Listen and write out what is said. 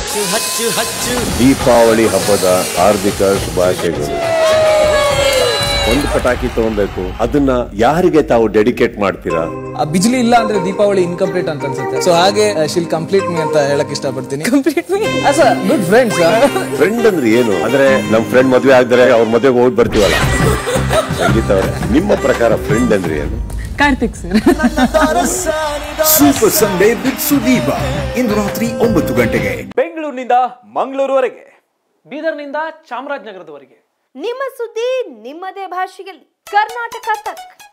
ಹಚ್ಚು ಹಚ್ಚು ಹಚ್ಚು ದೀಪಾವಳಿ ಹಬ್ಬದ ಹಾರ್ದಿಕ ಶುಭಾಶಯಗಳು ಒಂದು ಪಟಾಕಿ ತಗೊಬೇಕು ಅದನ್ನ ಯಾರಿಗೆ ತಾವು ಡೆಡಿಕೇಟ್ ಮಾಡ್ತೀರಾ ಆ ಬಿಜ್ಲಿ ಇಲ್ಲ ಅಂದ್ರೆ ದೀಪಾವಳಿ ಇನ್ಕಂಪ್ಲೀಟ್ ಅಂತ ಅನ್ಸುತ್ತೆ ಸೊ ಹಾಗೆ ಶಿಲ್ ಕಂಪ್ಲೀಟ್ ಮೀ ಅಂತ ಹೇಳಕ್ ಇಷ್ಟಪಡ್ತೀನಿ as a good friends friend ಅಂದ್ರೆ ಏನು ಅಂದ್ರೆ ನಮ್ ಫ್ರೆಂಡ್ ಮದ್ವೆ ಆಗಿದ್ರೆ ಅವ್ರ ಮದ್ವೆಗೆ ಹೋಗಿ ಬರ್ತೀವಲ್ಲ ಸಂಗೀತ ಅವರೇ ನಿಮ್ಮ ಪ್ರಕಾರ ಫ್ರೆಂಡ್ ಅಂದ್ರೆ ಏನು Karthik sir super Sunday with Sudeepa ಇಂದು ರಾತ್ರಿ ಒಂಬತ್ತು ಗಂಟೆಗೆ ಬೆಂಗಳೂರಿನಿಂದ ಮಂಗಳೂರುವರೆಗೆ ಬೀದರ್ನಿಂದ ಚಾಮರಾಜನಗರದವರೆಗೆ ನಿಮ್ಮ ಸುದ್ದಿ ನಿಮ್ಮದೇ ಭಾಷೆಯಲ್ಲಿ ಕರ್ನಾಟಕ ತಕ್